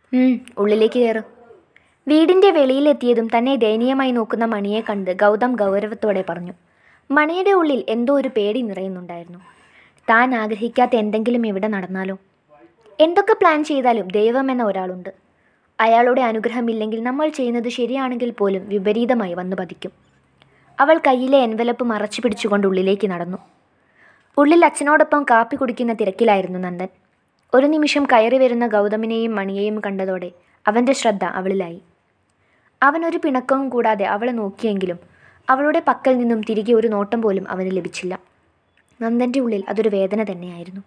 ഉം, ഉള്ളിലേക്ക് കയറും വീടിൻ്റെ വെളിയിലെത്തിയതും തന്നെ ദയനീയമായി നോക്കുന്ന മണിയെ കണ്ട് ഗൗതം ഗൗരവത്തോടെ പറഞ്ഞു മണിയുടെ ഉള്ളിൽ എന്തോ ഒരു പേടി നിറയുന്നുണ്ടായിരുന്നു താൻ ആഗ്രഹിക്കാത്ത എന്തെങ്കിലും ഇവിടെ നടന്നാലോ എന്തൊക്കെ പ്ലാൻ ചെയ്താലും ദൈവം എന്ന ഒരാളുണ്ട് അയാളുടെ അനുഗ്രഹമില്ലെങ്കിൽ നമ്മൾ ചെയ്യുന്നത് ശരിയാണെങ്കിൽ പോലും വിപരീതമായി വന്നു പതിക്കും അവൾ കയ്യിലെ എൻവലപ്പ് മറച്ചു പിടിച്ചുകൊണ്ട് ഉള്ളിലേക്ക് നടന്നു ഉള്ളിൽ അച്ഛനോടൊപ്പം കാപ്പി കുടിക്കുന്ന തിരക്കിലായിരുന്നു നന്ദൻ ഒരു നിമിഷം കയറി വരുന്ന ഗൗതമിനെയും മണിയെയും കണ്ടതോടെ അവൻ്റെ ശ്രദ്ധ അവളിലായി അവൻ ഒരു പിണക്കവും കൂടാതെ അവളെ നോക്കിയെങ്കിലും അവളുടെ പക്കൽ നിന്നും തിരികെ ഒരു നോട്ടം പോലും അവന് ലഭിച്ചില്ല നന്ദൻ്റെ ഉള്ളിൽ അതൊരു വേദന തന്നെയായിരുന്നു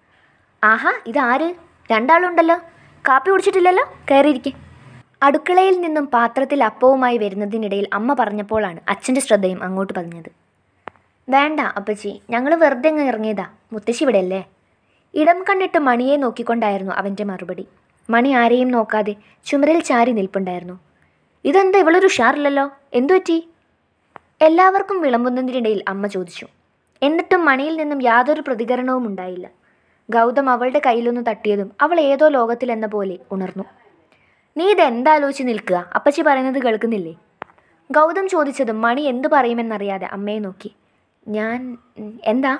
ആഹാ ഇതാര് രണ്ടാളുണ്ടല്ലോ കാപ്പി കുടിച്ചിട്ടില്ലല്ലോ കയറിയിരിക്കെ അടുക്കളയിൽ നിന്നും പാത്രത്തിൽ അപ്പവുമായി വരുന്നതിനിടയിൽ അമ്മ പറഞ്ഞപ്പോഴാണ് അച്ഛൻ്റെ ശ്രദ്ധയും അങ്ങോട്ട് പതിഞ്ഞത് വേണ്ട അപ്പച്ചി ഞങ്ങൾ വെറുതെ അങ്ങ് ഇറങ്ങിയതാ മുത്തശ്ശി ഇവിടെ അല്ലേ ഇടം കണ്ടിട്ട് മണിയെ നോക്കിക്കൊണ്ടായിരുന്നു അവൻ്റെ മറുപടി മണി ആരെയും നോക്കാതെ ചുമരിൽ ചാരി നിൽപ്പുണ്ടായിരുന്നു ഇതെന്താ ഇവളൊരു ഉഷാറില്ലല്ലോ എന്തു പറ്റി എല്ലാവർക്കും വിളമ്പുന്നതിനിടയിൽ അമ്മ ചോദിച്ചു എന്നിട്ടും മണിയിൽ നിന്നും യാതൊരു പ്രതികരണവും ഉണ്ടായില്ല ഗൗതം അവളുടെ കയ്യിലൊന്ന് തട്ടിയതും അവൾ ഏതോ ലോകത്തിലെന്ന പോലെ ഉണർന്നു നീ ഇതെന്താലോചിച്ച് നിൽക്കുക അപ്പച്ചി പറയുന്നത് കേൾക്കുന്നില്ലേ ഗൗതം ചോദിച്ചതും മണി എന്തു പറയുമെന്നറിയാതെ അമ്മയെ നോക്കി ഞാൻ ഉം, എന്താ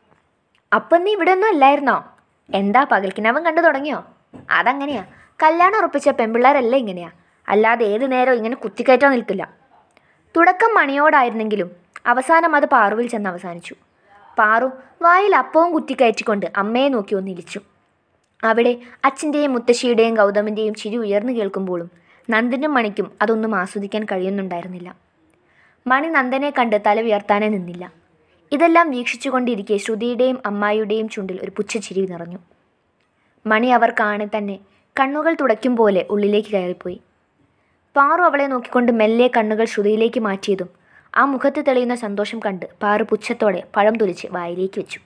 അപ്പം നീ ഇവിടെ ഒന്നും അല്ലായിരുന്നോ എന്താ പകൽക്കിനവൻ കണ്ടു തുടങ്ങിയോ അതങ്ങനെയാ കല്യാണം ഉറപ്പിച്ച പെൺപിള്ളേരല്ല ഇങ്ങനെയാ അല്ലാതെ ഏത് നേരവും ഇങ്ങനെ കുത്തിക്കയറ്റാൻ നിൽക്കില്ല തുടക്കം മണിയോടായിരുന്നെങ്കിലും അവസാനം അത് പാറുവിൽ ചെന്ന് അവസാനിച്ചു പാറു വായിൽ അപ്പവും കുത്തിക്കയറ്റിക്കൊണ്ട് അമ്മയെ നോക്കി ഒന്നിലിച്ചു അവിടെ അച്ഛൻ്റെയും മുത്തശ്ശിയുടെയും ഗൗതമിൻ്റെയും ചിരി ഉയർന്നു കേൾക്കുമ്പോഴും നന്ദനും മണിക്കും അതൊന്നും ആസ്വദിക്കാൻ കഴിയുന്നുണ്ടായിരുന്നില്ല മണി നന്ദനെ കണ്ട് തല ഉയർത്താനേ നിന്നില്ല ഇതെല്ലാം വീക്ഷിച്ചുകൊണ്ടിരിക്കെ ശ്രുതിയുടെയും അമ്മായിയുടെയും ചുണ്ടിൽ ഒരു പുച്ഛച്ചിരി നിറഞ്ഞു മണി അവർ കാണെ തന്നെ കണ്ണുകൾ തുടയ്ക്കും പോലെ ഉള്ളിലേക്ക് കയറിപ്പോയി പാറു അവളെ നോക്കിക്കൊണ്ട് മെല്ലെ കണ്ണുകൾ ശ്രുതിയിലേക്ക് മാറ്റിയതും ആ മുഖത്ത് തെളിയുന്ന സന്തോഷം കണ്ട് പാറു പുച്ഛത്തോടെ പഴം തുലിച്ച് വായിലേക്ക് വെച്ചു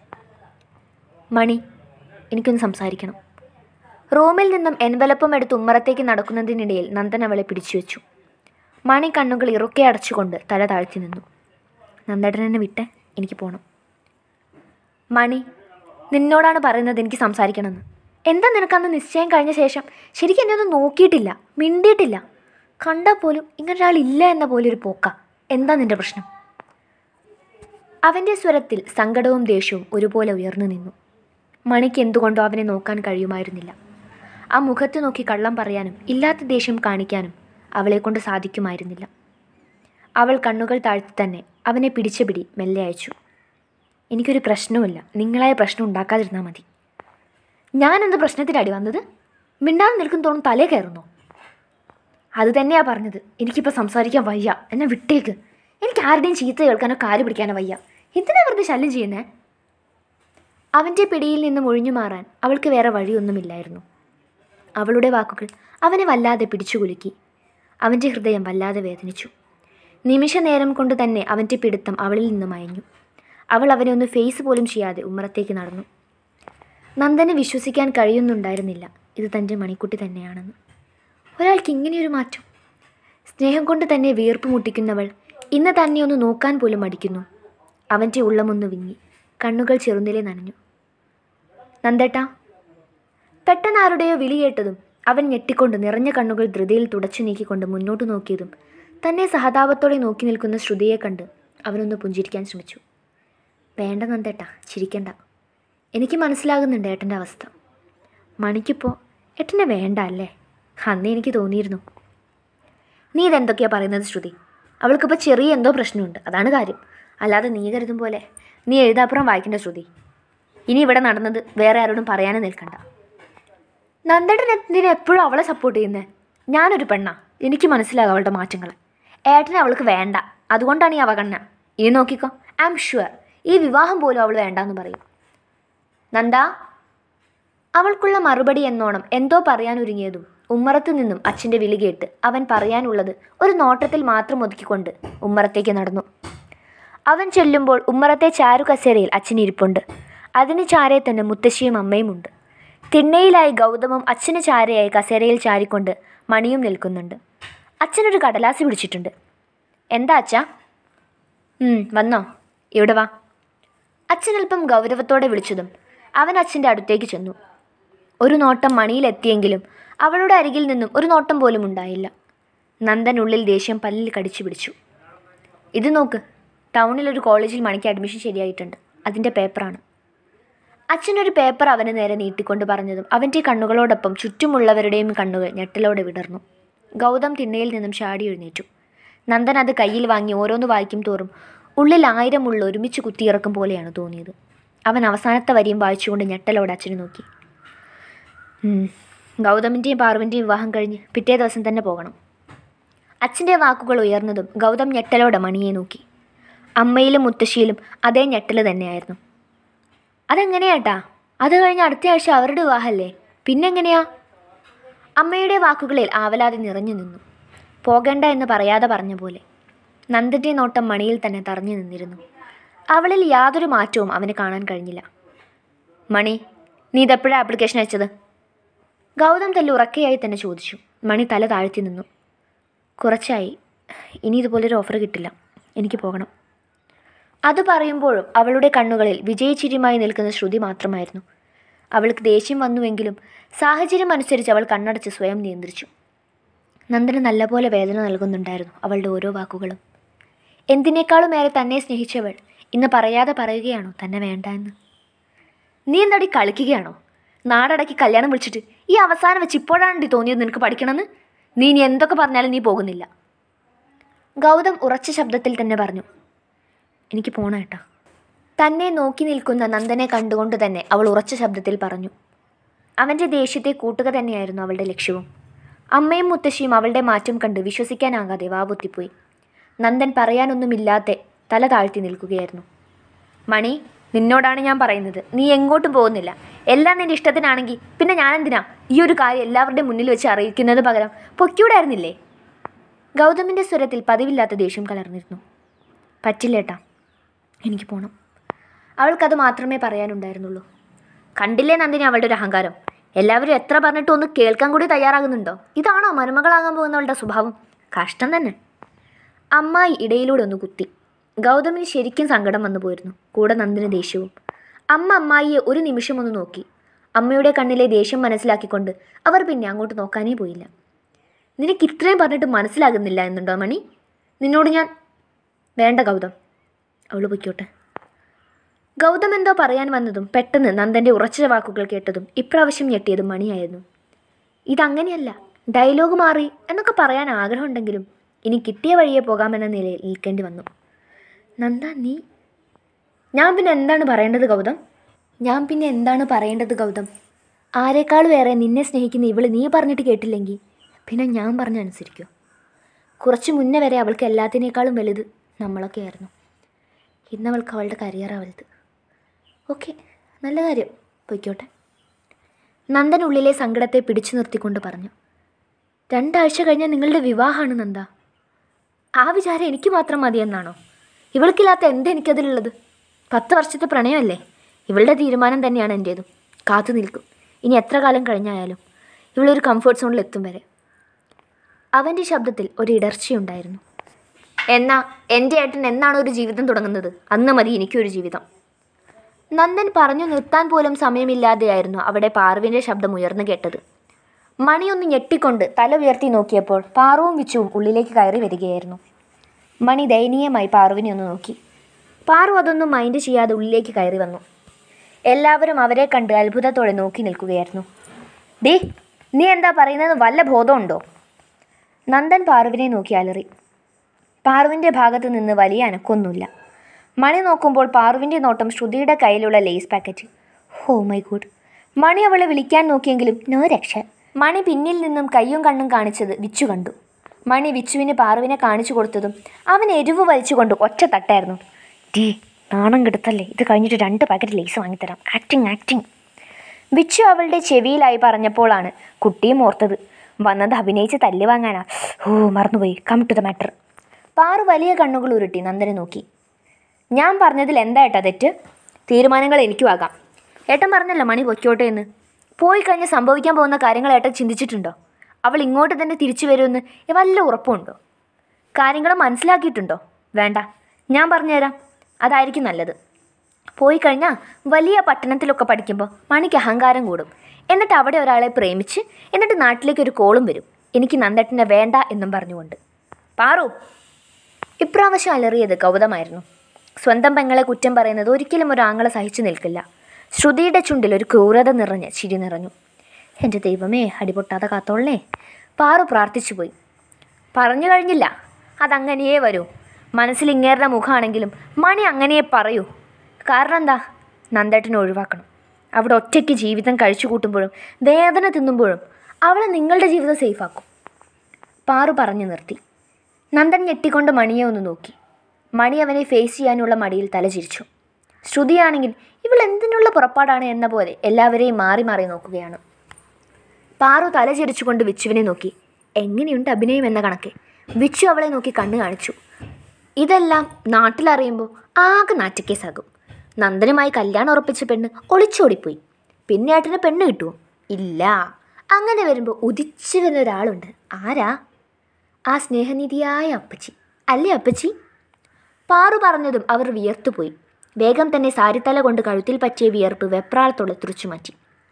മണി എനിക്കൊന്ന് സംസാരിക്കണം റൂമിൽ നിന്നും എൻവലപ്പും എടുത്ത് ഉമ്മറത്തേക്ക് നടക്കുന്നതിനിടയിൽ നന്ദൻ അവളെ പിടിച്ചു വെച്ചു മണി കണ്ണുകൾ ഇറുക്കെ അടച്ചുകൊണ്ട് തല താഴ്ത്തി നിന്നു നന്ദേട്ടനെ വിട്ടെ എനിക്ക് പോകണം മണി നിന്നോടാണ് പറയുന്നത് എനിക്ക് സംസാരിക്കണമെന്ന് എന്താ നിനക്കന്ന് നിശ്ചയം കഴിഞ്ഞ ശേഷം ശരിക്കും എന്നെ ഒന്നും നോക്കിയിട്ടില്ല മിണ്ടിയിട്ടില്ല കണ്ടാൽ പോലും ഇങ്ങനൊരാളില്ല എന്ന പോലെ ഒരു പോക്ക എന്താ നിന്റെ പ്രശ്നം അവൻ്റെ സ്വരത്തിൽ സങ്കടവും ദേഷ്യവും ഒരുപോലെ ഉയർന്നു നിന്നു മണിക്ക് എന്തുകൊണ്ടോ അവനെ നോക്കാൻ കഴിയുമായിരുന്നില്ല ആ മുഖത്ത് നോക്കി കള്ളം പറയാനും ഇല്ലാത്ത ദേഷ്യം കാണിക്കാനും അവളെക്കൊണ്ട് സാധിക്കുമായിരുന്നില്ല അവൾ കണ്ണുകൾ താഴ്ത്തി തന്നെ അവനെ പിടിച്ച പിടി മെല്ലെ അയച്ചു എനിക്കൊരു പ്രശ്നവുമില്ല നിങ്ങളായ പ്രശ്നം ഉണ്ടാക്കാതിരുന്നാൽ മതി ഞാനെന്ത് പ്രശ്നത്തിനടി വന്നത് മിണ്ടാതെ നിൽക്കും തോന്നും തലേ കയറുന്നോ അത് തന്നെയാ പറഞ്ഞത് എനിക്കിപ്പോൾ സംസാരിക്കാൻ വയ്യ എന്നെ വിട്ടേക്ക് എനിക്ക് ആരുടെയും ചീത്ത കേൾക്കാനോ കാല് പിടിക്കാനോ വയ്യ എന്തിനാ വെറുതെ ശല്യം ചെയ്യുന്നേ അവൻ്റെ പിടിയിൽ നിന്നും ഒഴിഞ്ഞു മാറാൻ അവൾക്ക് വേറെ വഴിയൊന്നുമില്ലായിരുന്നു അവളുടെ വാക്കുകൾ അവനെ വല്ലാതെ പിടിച്ചുകുലുക്കി അവൻ്റെ ഹൃദയം വല്ലാതെ വേദനിച്ചു നിമിഷ നേരം കൊണ്ട് തന്നെ അവൻ്റെ പിടുത്തം അവളിൽ നിന്നും അയഞ്ഞു അവൾ അവനെ ഒന്ന് ഫേസ് പോലും ചെയ്യാതെ ഉമ്മറത്തേക്ക് നടന്നു നന്ദന് വിശ്വസിക്കാൻ കഴിയുന്നുണ്ടായിരുന്നില്ല ഇത് തൻ്റെ മണിക്കുട്ടി തന്നെയാണെന്ന് ഒരാൾക്ക് ഇങ്ങനെയൊരു മാറ്റം സ്നേഹം കൊണ്ട് തന്നെ വീർപ്പ് മുട്ടിക്കുന്നവൾ ഇന്ന് തന്നെ ഒന്ന് നോക്കാൻ പോലും മടിക്കുന്നു അവൻ്റെ ഉള്ളമൊന്ന് വിങ്ങി കണ്ണുകൾ ചെറുനിലെ നനഞ്ഞു നന്ദേട്ടാ പെട്ടെന്ന് ആരുടെയോ വിളി കേട്ടതും അവൻ ഞെട്ടിക്കൊണ്ട് നിറഞ്ഞ കണ്ണുകൾ ധൃതിയിൽ തുടച്ചു നീക്കിക്കൊണ്ട് മുന്നോട്ട് നോക്കിയതും തന്നെ സഹതാപത്തോടെ നോക്കി നിൽക്കുന്ന ശ്രുതിയെ കണ്ട് അവനൊന്ന് പുഞ്ചിരിക്കാൻ ശ്രമിച്ചു വേണ്ട നന്ദേട്ടാ ചിരിക്കണ്ട എനിക്ക് മനസ്സിലാകുന്നുണ്ട് ഏട്ടൻ്റെ അവസ്ഥ മണിക്കിപ്പോൾ ഏട്ടനെ വേണ്ട അല്ലേ അന്നേ എനിക്ക് തോന്നിയിരുന്നു നീ ഇതെന്തൊക്കെയാ പറയുന്നത് ശ്രുതി അവൾക്കിപ്പോൾ ചെറിയ എന്തോ പ്രശ്നമുണ്ട് അതാണ് കാര്യം അല്ലാതെ നീ കരുതും പോലെ നീ എഴുതാപ്പുറം വായിക്കേണ്ട ശ്രുതി ഇനി ഇവിടെ നടന്നത് വേറെ ആരോടും പറയാനും നിൽക്കണ്ട നന്ദേട്ടൻ എന്തിനാ എപ്പോഴും അവളെ സപ്പോർട്ട് ചെയ്യുന്നത് ഞാനൊരു പെണ്ണാ എനിക്ക് മനസ്സിലാകും അവളുടെ മാറ്റങ്ങൾ ഏട്ടനെ അവൾക്ക് വേണ്ട അതുകൊണ്ടാണ് ഈ അവഗണന ഇനി നോക്കിക്കോ ഐ എം ഷുവർ ഈ വിവാഹം പോലും അവൾ വേണ്ടാന്ന് പറയും നന്ദ അവൾക്കുള്ള മറുപടി എന്നോണം എന്തോ പറയാനൊരുങ്ങിയതും ഉമ്മറത്തു നിന്നും അച്ഛൻ്റെ വിളി കേട്ട് അവൻ പറയാനുള്ളത് ഒരു നോട്ടത്തിൽ മാത്രം ഒതുക്കിക്കൊണ്ട് ഉമ്മറത്തേക്ക് നടന്നു അവൻ ചെല്ലുമ്പോൾ ഉമ്മറത്തെ ചാരു കസേരയിൽ അച്ഛൻ ഇരിപ്പുണ്ട് അതിന് ചാരയെ തന്നെ മുത്തശ്ശിയും അമ്മയും ഉണ്ട് തിണ്ണയിലായി ഗൗതമും അച്ഛന് ചാരയായി കസേരയിൽ ചാരിക്കൊണ്ട് മണിയും നിൽക്കുന്നുണ്ട് അച്ഛനൊരു കടലാസ് പിടിച്ചിട്ടുണ്ട് എന്താ അച്ഛാ ഉം, വന്നോ ഇവിടെ വാ അച്ഛൻ അല്പം ഗൗരവത്തോടെ വിളിച്ചതും അവൻ അച്ഛൻ്റെ അടുത്തേക്ക് ചെന്നു ഒരു നോട്ടം മണിയിലെത്തിയെങ്കിലും അവളുടെ അരികിൽ നിന്നും ഒരു നോട്ടം പോലും ഉണ്ടായില്ല നന്ദൻ ഉള്ളിൽ ദേഷ്യം പല്ലിൽ കടിച്ചു പിടിച്ചു ഇത് നോക്ക് ടൗണിൽ ഒരു കോളേജിൽ മണിക്ക് അഡ്മിഷൻ ശരിയായിട്ടുണ്ട് അതിൻ്റെ പേപ്പറാണ് അച്ഛനൊരു പേപ്പർ അവന് നേരെ നീട്ടിക്കൊണ്ട് പറഞ്ഞതും അവൻ്റെ കണ്ണുകളോടൊപ്പം ചുറ്റുമുള്ളവരുടെയും കണ്ണുകൾ ഞെട്ടലോടെ വിടർന്നു ഗൗതം തിണ്ണയിൽ നിന്നും ചാടി എഴുന്നേറ്റു നന്ദൻ അത് കയ്യിൽ വാങ്ങി ഓരോന്ന് വായിക്കും തോറും ഉള്ളിൽ ആയിരം ഉള്ള ഒരുമിച്ച് കുത്തിയിറക്കും പോലെയാണ് തോന്നിയത് അവൻ അവസാനത്തെ വരിയും വായിച്ചുകൊണ്ട് ഞെട്ടലോടെ അച്ഛനെ നോക്കി ഉം, ഗൗതമിൻ്റെയും പാർവിൻ്റെയും വിവാഹം കഴിഞ്ഞ് പിറ്റേ ദിവസം തന്നെ പോകണം അച്ഛൻ്റെ വാക്കുകൾ ഉയർന്നതും ഗൗതം ഞെട്ടലോടെ മണിയെ നോക്കി അമ്മയിലും മുത്തശ്ശിയിലും അതേ ഞെട്ടൽ തന്നെയായിരുന്നു അതെങ്ങനെയാട്ടാ അത് കഴിഞ്ഞ് അടുത്ത ആഴ്ച അവരുടെ വിവാഹമല്ലേ പിന്നെങ്ങനെയാ അമ്മയുടെ വാക്കുകളിൽ ആവലാതി നിറഞ്ഞു നിന്നു പോകണ്ട എന്ന് പറയാതെ പറഞ്ഞ പോലെ നന്ദൻ്റെ നോട്ടം മണിയിൽ തന്നെ തറഞ്ഞു നിന്നിരുന്നു അവളിൽ യാതൊരു മാറ്റവും അവന് കാണാൻ കഴിഞ്ഞില്ല മണി നീ ഇതെപ്പോഴാണ് ആപ്ലിക്കേഷൻ അയച്ചത് ഗൗതം തല്ല് ഉറക്കെയായി തന്നെ ചോദിച്ചു മണി തല താഴ്ത്തി നിന്നു കുറച്ചായി ഇനി ഇതുപോലൊരു ഓഫർ കിട്ടില്ല എനിക്ക് പോകണം അത് പറയുമ്പോഴും അവളുടെ കണ്ണുകളിൽ വിജയിച്ചിരിയുമായി നിൽക്കുന്ന ശ്രുതി മാത്രമായിരുന്നു അവൾക്ക് ദേഷ്യം വന്നുവെങ്കിലും സാഹചര്യം അനുസരിച്ച് അവൾ കണ്ണടച്ച് സ്വയം നിയന്ത്രിച്ചു നന്ദന് നല്ലപോലെ വേദന നൽകുന്നുണ്ടായിരുന്നു അവളുടെ ഓരോ വാക്കുകളും എന്തിനേക്കാളും ഏറെ തന്നെ സ്നേഹിച്ചവൾ ഇന്ന് പറയാതെ പറയുകയാണോ തന്നെ വേണ്ട എന്ന് നീ എന്താടി കളിക്കുകയാണോ നാടടക്കി കല്യാണം വിളിച്ചിട്ട് ഈ അവസാനം വെച്ച് ഇപ്പോഴാണ് തോന്നിയത് നിനക്ക് പഠിക്കണമെന്ന് നീ ഇനി എന്തൊക്കെ പറഞ്ഞാലും നീ പോകുന്നില്ല ഗൗതം ഉറച്ച ശബ്ദത്തിൽ തന്നെ പറഞ്ഞു എനിക്ക് പോണം ഏട്ടാ തന്നെ നോക്കി നിൽക്കുന്ന നന്ദനെ കണ്ടുകൊണ്ട് തന്നെ അവൾ ഉറച്ച ശബ്ദത്തിൽ പറഞ്ഞു അവൻ്റെ ദേഷ്യത്തെ കൂട്ടുക തന്നെയായിരുന്നു അവളുടെ ലക്ഷ്യവും അമ്മയും മുത്തശ്ശിയും അവളുടെ മാറ്റം കണ്ട് വിശ്വസിക്കാനാകാതെ വാപൊത്തിപ്പോയി നന്ദൻ പറയാനൊന്നുമില്ലാതെ തല താഴ്ത്തി നിൽക്കുകയായിരുന്നു മണി നിന്നോടാണ് ഞാൻ പറയുന്നത് നീ എങ്ങോട്ടും പോകുന്നില്ല എല്ലാം നിന്റെ ഇഷ്ടത്തിനാണെങ്കിൽ പിന്നെ ഞാനെന്തിനാ ഈ ഒരു കാര്യം എല്ലാവരുടെയും മുന്നിൽ വെച്ച് അറിയിക്കുന്നത് പകരം പൊക്കിയൂടായിരുന്നില്ലേ ഗൗതമിൻ്റെ സ്വരത്തിൽ പതിവില്ലാത്ത ദേഷ്യം കലർന്നിരുന്നു പറ്റില്ലേട്ടാ എനിക്ക് പോകണം അവൾക്കത് മാത്രമേ പറയാനുണ്ടായിരുന്നുള്ളൂ കണ്ടില്ലേ നന്ദിനി അവളുടെ ഒരു അഹങ്കാരം എല്ലാവരും എത്ര പറഞ്ഞിട്ടും ഒന്ന് കേൾക്കാൻ കൂടി തയ്യാറാകുന്നുണ്ടോ ഇതാണോ മരുമകളാകാൻ പോകുന്നവളുടെ സ്വഭാവം കഷ്ടം തന്നെ അമ്മായി ഇടയിലൂടെ ഒന്ന് കുത്തി ഗൗതമിന് ശരിക്കും സങ്കടം വന്നു പോയിരുന്നു കൂടെ നന്ദിന് ദേഷ്യവും അമ്മ അമ്മായിയെ ഒരു നിമിഷം ഒന്ന് നോക്കി അമ്മയുടെ കണ്ണിലെ ദേഷ്യം മനസ്സിലാക്കിക്കൊണ്ട് അവർ പിന്നെ അങ്ങോട്ട് നോക്കാനേ പോയില്ല നിനക്ക് ഇത്രയും പറഞ്ഞിട്ട് മനസ്സിലാകുന്നില്ല എന്നുണ്ടോ മണി നിന്നോട് ഞാൻ വേണ്ട ഗൗതം അവൾ പൊയ്ക്കോട്ടെ ഗൗതം എന്തോ പറയാൻ വന്നതും പെട്ടെന്ന് നന്ദൻ്റെ ഉറച്ച വാക്കുകൾ കേട്ടതും ഇപ്രാവശ്യം ഞെട്ടിയതും മണിയായിരുന്നു ഇതങ്ങനെയല്ല ഡയലോഗ് മാറി എന്നൊക്കെ പറയാൻ ആഗ്രഹമുണ്ടെങ്കിലും ഇനി കിട്ടിയ വഴിയെ പോകാമെന്ന നിലയിൽ നിൽക്കേണ്ടി വന്നു നന്ദ നീ ഞാൻ പിന്നെ എന്താണ് പറയേണ്ടത് ഗൗതം ഞാൻ പിന്നെ എന്താണ് പറയേണ്ടത് ഗൗതം ആരെക്കാൾ വേറെ നിന്നെ സ്നേഹിക്കുന്ന ഇവള് നീ പറഞ്ഞിട്ട് കേട്ടില്ലെങ്കിൽ പിന്നെ ഞാൻ പറഞ്ഞ അനുസരിക്കോ കുറച്ച് മുന്നേ വരെ അവൾക്ക് എല്ലാത്തിനേക്കാളും വലുത് നമ്മളൊക്കെ ആയിരുന്നു ഇന്ന് അവൾക്ക് അവളുടെ കരിയറാണ് വലുത് ഓക്കെ നല്ല കാര്യം പൊയ്ക്കോട്ടെ നന്ദൻ ഉള്ളിലെ സങ്കടത്തെ പിടിച്ചു നിർത്തിക്കൊണ്ട് പറഞ്ഞു രണ്ടാഴ്ച കഴിഞ്ഞാൽ നിങ്ങളുടെ വിവാഹമാണ് നന്ദ ആ വിചാരം എനിക്ക് മാത്രം മതിയെന്നാണോ ഇവൾക്കില്ലാത്ത എന്ത് എനിക്കതിലുള്ളത് പത്ത് വർഷത്തെ പ്രണയമല്ലേ ഇവളുടെ തീരുമാനം തന്നെയാണ് എൻ്റേതും കാത്തു നിൽക്കും ഇനി എത്ര കാലം കഴിഞ്ഞായാലും ഇവളൊരു കംഫർട്ട് സോണിൽ എത്തും വരെ അവൻ്റെ ശബ്ദത്തിൽ ഒരു ഇടർച്ചയുണ്ടായിരുന്നു എന്നാ എൻ്റെ ഏട്ടൻ എന്നാണ് ഒരു ജീവിതം തുടങ്ങുന്നത് അന്ന് മതി എനിക്കൊരു ജീവിതം നന്ദൻ പറഞ്ഞു നിർത്താൻ പോലും സമയമില്ലാതെയായിരുന്നു അവിടെ പാറുവിൻ്റെ ശബ്ദം ഉയർന്നു കേട്ടത് മണിയൊന്ന് ഞെട്ടിക്കൊണ്ട് തല ഉയർത്തി നോക്കിയപ്പോൾ പാറുവും വിച്ചുവും ഉള്ളിലേക്ക് കയറി വരികയായിരുന്നു മണി ദയനീയമായി പാറുവിനെ ഒന്ന് നോക്കി പാറു അതൊന്നും മൈൻഡ് ചെയ്യാതെ ഉള്ളിലേക്ക് കയറി വന്നു എല്ലാവരും അവരെ കണ്ട് അത്ഭുതത്തോടെ നോക്കി നിൽക്കുകയായിരുന്നു ഡേ നീ എന്താ പറയുന്നത് വല്ല ബോധമുണ്ടോ നന്ദൻ പാറുവിനെ നോക്കി അലറി പാറുവിൻ്റെ ഭാഗത്ത് നിന്ന് വലിയ അനക്കൊന്നുമില്ല മണി നോക്കുമ്പോൾ പാറുവിൻ്റെ നോട്ടം ശ്രുതിയുടെ കയ്യിലുള്ള Lay's packet oh my good money അവളെ വിളിക്കാൻ നോക്കിയെങ്കിലും നോ രക്ഷ മണി പിന്നിൽ നിന്നും കയ്യും കണ്ണും കാണിച്ചത് വിച്ചു കണ്ടു മണി വിച്ചുവിന് പാറുവിനെ കാണിച്ചു കൊടുത്തതും അവൻ എരിവ് വലിച്ചുകൊണ്ട് ഒറ്റ തട്ടായിരുന്നു ഡീ നാണം കെടുത്തല്ലേ ഇത് കഴിഞ്ഞിട്ട് രണ്ട് പാക്കറ്റ് ലേസ് വാങ്ങിത്തരാം ആക്ടിങ് ആക്ടിങ് വിച്ചു അവളുടെ ചെവിയിലായി പറഞ്ഞപ്പോഴാണ് കുട്ടിയും ഓർത്തത് വന്നത് അഭിനയിച്ച് തല്ല് വാങ്ങാനാ ഓ മറന്നുപോയി കം ടു ദ മാറ്റർ പാറു വലിയ കണ്ണുകൾ ഉരുട്ടി നന്ദനെ നോക്കി ഞാൻ പറഞ്ഞതിൽ എന്താ ഏട്ടാ തെറ്റ് തീരുമാനങ്ങൾ എനിക്കും ആകാം ഏട്ടൻ പറഞ്ഞല്ലോ മണി പൊയ്ക്കോട്ടെ എന്ന് പോയി കഴിഞ്ഞ് സംഭവിക്കാൻ പോകുന്ന കാര്യങ്ങൾ ഏട്ടൻ ചിന്തിച്ചിട്ടുണ്ടോ അവൾ ഇങ്ങോട്ട് തന്നെ തിരിച്ചു വരുമെന്ന് വല്ല ഉറപ്പുണ്ടോ കാര്യങ്ങൾ മനസ്സിലാക്കിയിട്ടുണ്ടോ വേണ്ട ഞാൻ പറഞ്ഞുതരാം അതായിരിക്കും നല്ലത് പോയി കഴിഞ്ഞാൽ വലിയ പട്ടണത്തിലൊക്കെ പഠിക്കുമ്പോൾ മണിക്ക് അഹങ്കാരം കൂടും എന്നിട്ട് അവിടെ ഒരാളെ പ്രേമിച്ച് എന്നിട്ട് നാട്ടിലേക്ക് ഒരു കോളും വരും എനിക്ക് നന്ദേട്ടനെ വേണ്ട എന്നും പറഞ്ഞുകൊണ്ട് പാറു ഇപ്രാവശ്യം അലറിയത് ഗൗതമായിരുന്നു സ്വന്തം പെങ്ങളെ കുറ്റം പറയുന്നത് ഒരിക്കലും ഒരു ആങ്ങളെ സഹിച്ചു നിൽക്കില്ല ശ്രുതിയുടെ ചുണ്ടിൽ ഒരു ക്രൂരത നിറഞ്ഞ ചിരി നിറഞ്ഞു എൻ്റെ ദൈവമേ അടിപൊട്ടാതെ കാത്തോളേ പാറു പ്രാർത്ഥിച്ചു പോയി പറഞ്ഞു കഴിഞ്ഞില്ല അതങ്ങനെയേ വരൂ മനസ്സിൽ ഇങ്ങേറുടെ മുഖമാണെങ്കിലും മണി അങ്ങനെയേ പറയൂ കാരണം എന്താ നന്ദേട്ടനെ ഒഴിവാക്കണം അവിടെ ഒറ്റയ്ക്ക് ജീവിതം കഴിച്ചു കൂട്ടുമ്പോഴും വേദന തിന്നുമ്പോഴും അവളെ നിങ്ങളുടെ ജീവിതം സേഫാക്കും പാറു പറഞ്ഞു നിർത്തി നന്ദൻ ഞെട്ടിക്കൊണ്ട് മണിയെ ഒന്ന് നോക്കി മണി അവനെ ഫേസ് ചെയ്യാനുള്ള മടിയിൽ തലചിരിച്ചു ശ്രുതിയാണെങ്കിൽ ഇവൾ എന്തിനുള്ള പുറപ്പാടാണ് എന്ന പോലെ എല്ലാവരെയും മാറി മാറി നോക്കുകയാണ് പാറു തലചിരിച്ചുകൊണ്ട് വിച്ചുവിനെ നോക്കി എങ്ങനെയുണ്ട് അഭിനയം എന്ന കണക്കെ വിച്ചു അവളെ നോക്കി കണ്ണു കാണിച്ചു ഇതെല്ലാം നാട്ടിലറിയുമ്പോൾ ആകെ നാറ്റക്കേസാകും നന്ദനുമായി കല്യാണം ഉറപ്പിച്ച പെണ്ണ് ഒളിച്ചോടിപ്പോയി പിന്നെ ഏട്ടന് പെണ്ണ് കിട്ടുമോ ഇല്ല അങ്ങനെ വരുമ്പോൾ ഉദിച്ചു വരുന്ന ഒരാളുണ്ട് ആരാ ആ സ്നേഹനിധിയായ അപ്പച്ചി അല്ലേ അപ്പച്ചി പാറു പറഞ്ഞതും അവർ വിയർത്തുപോയി വേഗം തന്നെ സാരിത്തല കൊണ്ട് കഴുത്തിൽ പറ്റിയ വിയർപ്പ് വെപ്രാളത്തോടെ തുറച്ചു മാറ്റി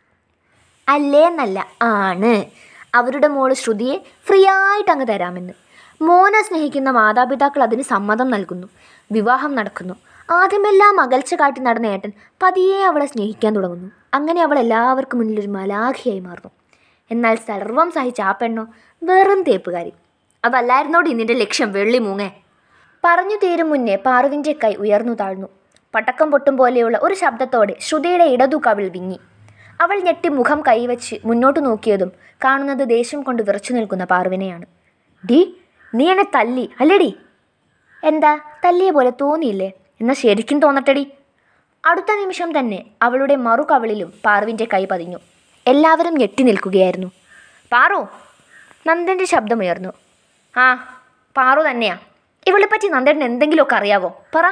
അല്ലേന്നല്ല ആണ് അവരുടെ മോള് ശ്രുതിയെ ഫ്രീ ആയിട്ട് അങ്ങ് തരാമെന്ന് മോനെ സ്നേഹിക്കുന്ന മാതാപിതാക്കൾ അതിന് സമ്മതം നൽകുന്നു വിവാഹം നടക്കുന്നു ആദ്യമെല്ലാം അകൽച്ച കാട്ടി നടന്ന ഏട്ടൻ പതിയെ അവളെ സ്നേഹിക്കാൻ തുടങ്ങുന്നു അങ്ങനെ അവൾ എല്ലാവർക്കും മുന്നിൽ ഒരു മലാഖിയായി മാറുന്നു എന്നാൽ സർവം സഹിച്ച ആ പെണ്ണോ വെറും തേപ്പുകാരി അതല്ലായിരുന്നോടി നിന്റെ ലക്ഷ്യം വെള്ളി മൂങ്ങേ പറഞ്ഞു തീരും മുന്നേ പാറുവിൻ്റെ കൈ ഉയർന്നു താഴ്ന്നു പടക്കം പൊട്ടും പോലെയുള്ള ഒരു ശബ്ദത്തോടെ ശ്രുതിയുടെ ഇടതു കവിൾ വിങ്ങി അവൾ ഞെട്ടി മുഖം കൈവച്ച് മുന്നോട്ട് നോക്കിയതും കാണുന്നത് ദേഷ്യം കൊണ്ട് വിറച്ചു നിൽക്കുന്ന പാറുവിനെയാണ് ഡി നീ എന്നെ തല്ലി അല്ലേടി എന്താ തല്ലിയ പോലെ തോന്നിയില്ലേ എന്നാൽ ശരിക്കും തോന്നട്ടെടി അടുത്ത നിമിഷം തന്നെ അവളുടെ മറുകവിളിലും പാറുവിൻ്റെ കൈ പതിഞ്ഞു എല്ലാവരും ഞെട്ടി നിൽക്കുകയായിരുന്നു പാറു നന്ദൻ്റെ ശബ്ദമുയർന്നു ആ പാറു തന്നെയാ ഇവളെ പറ്റി നന്ദേട്ടന് എന്തെങ്കിലുമൊക്കെ അറിയാവോ പറ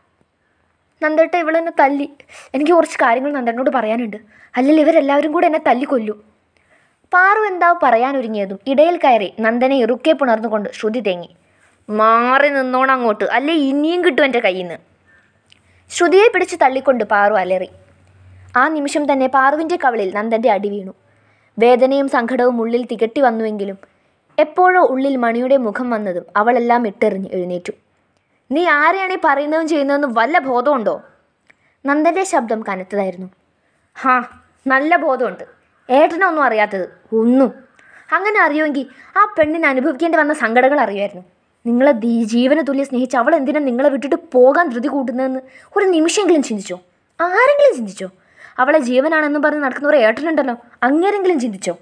നന്ദേട്ട ഇവളെന്നെ തല്ലി എനിക്ക് കുറച്ച് കാര്യങ്ങൾ നന്ദേട്ടനോട് പറയാനുണ്ട് അല്ലെങ്കിൽ ഇവരെല്ലാവരും കൂടെ എന്നെ തല്ലിക്കൊല്ലു പാറു എന്താ പറയാനൊരുങ്ങിയതും ഇടയിൽ കയറി നന്ദനെ ഇറുക്കെ പുണർന്നുകൊണ്ട് ശ്രുതി തേങ്ങി മാറി നിന്നോണം അങ്ങോട്ട് അല്ലേ ഇനിയും കിട്ടും എൻ്റെ കയ്യിൽ നിന്ന് ശ്രുതിയെ പിടിച്ച് തള്ളിക്കൊണ്ട് പാറു അലറി ആ നിമിഷം തന്നെ പാറുവിൻ്റെ കവളിൽ നന്ദൻ്റെ അടി വീണു വേദനയും സങ്കടവും ഉള്ളിൽ തികട്ടി വന്നുവെങ്കിലും എപ്പോഴോ ഉള്ളിൽ മണിയുടെ മുഖം വന്നതും അവളെല്ലാം ഇട്ടെറിഞ്ഞ് എഴുന്നേറ്റു നീ ആരെയാണ് ഈ പറയുന്നതും ചെയ്യുന്നതെന്ന് വല്ല ബോധമുണ്ടോ നന്ദൻ്റെ ശബ്ദം കനത്തതായിരുന്നു ഹാ നല്ല ബോധമുണ്ട് ഏട്ടനൊന്നും അറിയാത്തത് ഒന്നും അങ്ങനെ അറിയുമെങ്കിൽ ആ പെണ്ണിന് അനുഭവിക്കേണ്ടി വന്ന സങ്കടങ്ങൾ അറിയുമായിരുന്നു നിങ്ങളെ ദീ ജീവന തുല്യ സ്നേഹിച്ച് അവൾ എന്തിനാ നിങ്ങളെ വിട്ടിട്ട് പോകാൻ ധൃതി കൂട്ടുന്നതെന്ന് ഒരു നിമിഷമെങ്കിലും ചിന്തിച്ചോ ആരെങ്കിലും ചിന്തിച്ചോ അവളെ ജീവനാണെന്ന് പറഞ്ഞ് നടക്കുന്ന ഒരു ഏട്ടനുണ്ടല്ലോ അങ്ങേരെങ്കിലും ചിന്തിച്ചോ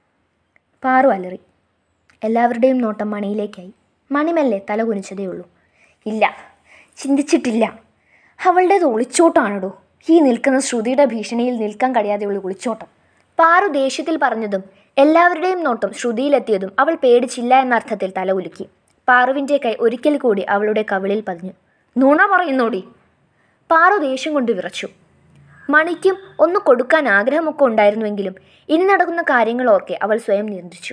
പാറു അലറി എല്ലാവരുടെയും നോട്ടം മണിയിലേക്കായി മണിമല്ലേ തല കുനിച്ചതേ ഉള്ളൂ ഇല്ല ചിന്തിച്ചിട്ടില്ല അവളുടേത് ഒളിച്ചോട്ടാണടോ ഈ നിൽക്കുന്ന ശ്രുതിയുടെ ഭീഷണിയിൽ നിൽക്കാൻ കഴിയാതെയുള്ള ഒളിച്ചോട്ടം പാറു ദേഷ്യത്തിൽ പറഞ്ഞതും എല്ലാവരുടെയും നോട്ടം ശ്രുതിയിലെത്തിയതും അവൾ പേടിച്ചില്ല എന്ന അർത്ഥത്തിൽ തല ഉലുക്കി പാറുവിൻ്റെ കൈ ഒരിക്കൽ കൂടി അവളുടെ കവിളിൽ പതിഞ്ഞു നുണ പറയുന്നോടി പാറു ദേഷ്യം കൊണ്ട് വിറച്ചു മണിക്കും ഒന്ന് കൊടുക്കാൻ ആഗ്രഹമൊക്കെ ഉണ്ടായിരുന്നുവെങ്കിലും ഇനി നടക്കുന്ന കാര്യങ്ങൾ ഓർക്കെ അവൾ സ്വയം നിയന്ത്രിച്ചു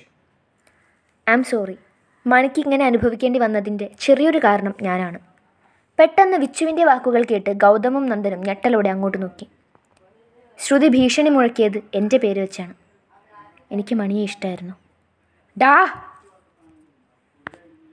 ഐ ആം സോറി മണിക്ക് ഇങ്ങനെ അനുഭവിക്കേണ്ടി വന്നതിൻ്റെ ചെറിയൊരു കാരണം ഞാനാണ് പെട്ടെന്ന് വിച്ചുവിൻ്റെ വാക്കുകൾ കേട്ട് ഗൗതമും നന്ദനും ഞെട്ടലോടെ അങ്ങോട്ട് നോക്കി ശ്രുതി ഭീഷണി മുഴക്കിയത് എൻ്റെ പേര് വെച്ചാണ് എനിക്ക് മണിയെ ഇഷ്ടമായിരുന്നു ഡാ